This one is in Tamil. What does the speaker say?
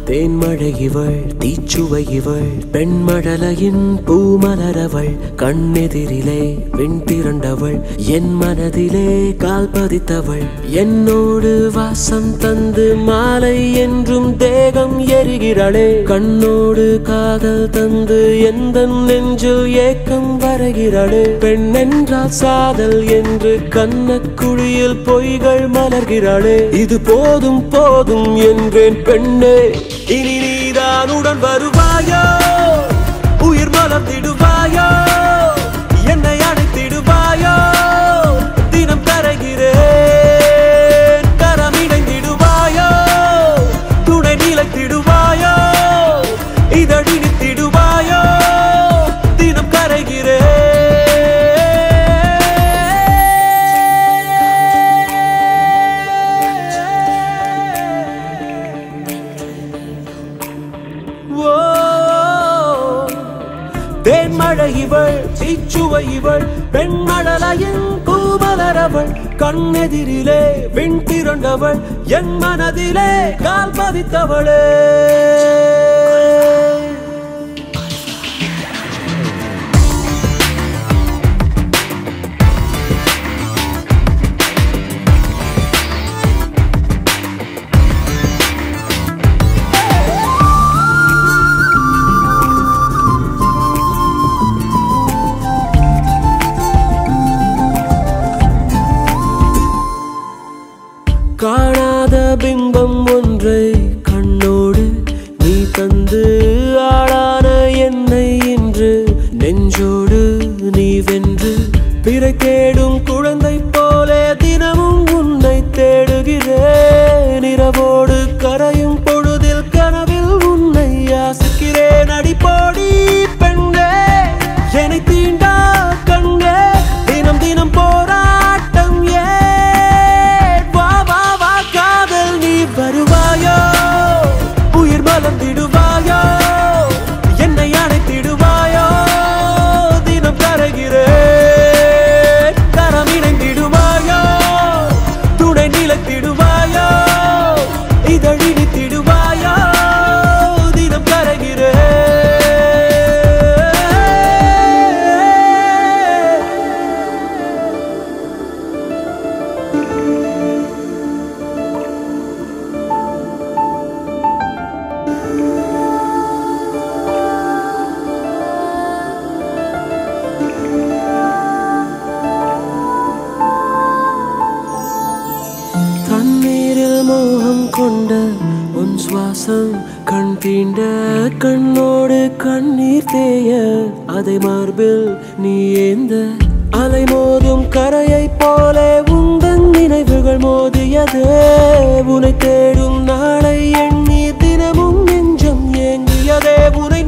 தேன்மழை இவள் தீச்சுவை இவள் பெண்மழலையின் பூமலரவள் கண்ணெதிரிலே விண் திரண்டவள் என் மனதிலே கால் பதித்தவள் என்னோடு வாசம் தந்து மாலை என்றும் தேகம் எரிகிறாளே கண்ணோடு காதல் தந்து எந்த நெஞ்சில் ஏக்கம் வரைகிறாளே பெண் என்றால் சாதல் என்று கண்ணக்குழியில் பொய்கள் மலர்கிறாளே இது போதும் போதும் என்றேன் பெண்ணே இனி நீதான் உடன் வருவாயோ உயிர் மலர்ந்திடுவாயோ என்னை அழைத்திடுவாயோ தினம் கரைகிறேன் கரம் இணைந்திடுவாயோ துணை நிலைத்திடுவாயோ இதழி நித்திடுவாயோ தினம் கரைகிறேன் ஓ தேன்மழை இவள் தீச்சுவை இவள் பெண்மழலையின் கூமலரவள் கண்ணெதிரிலே விண் திரண்டவள் என் மனதிலே கால் பதித்தவளே காணாத பிம்பம் ஒன்றை கண்ணோடு நீ தந்து ஆளான என்னை இன்று நெஞ்சோடு நீ வென்று பிறை தேடும் குழந்தை போலே தினமும் உன்னை தேடுகிறேன் இரவோடு கரையும் பொழுதில் கனவில் உன்னை யாசிக்கிறேன் அடிப்போடி பெண்ணே என்னை தீண்டா கண்ணே தினம் தினம் போராட்டம் ஏன் வா வா வா காதல் நீ வருவாயோ உயிர் மலர்ந்திடுவாயோ என்னை அணைத்திடுவாயோ தினம் கரைகிறேன் கரம் இணைந்திடுவாயோ துணை நிலத்திடுவாயோ இதழி நித்திடுவாயோ தினம் கரைகிறேன் தண்ணீரில் மோகம் கொண்ட உன் சுவாசம் கண் தீண்ட கண்ணோடு கண்ணீர் தேய அதை மார்பில் நீ ஏந்த அலை மோதும் கரையை போல உந்தன் நினைவுகள் மோதியதே உனை தேடும் நாளை எண்ணி தினமும் நெஞ்சம் ஏங்கியதே உனை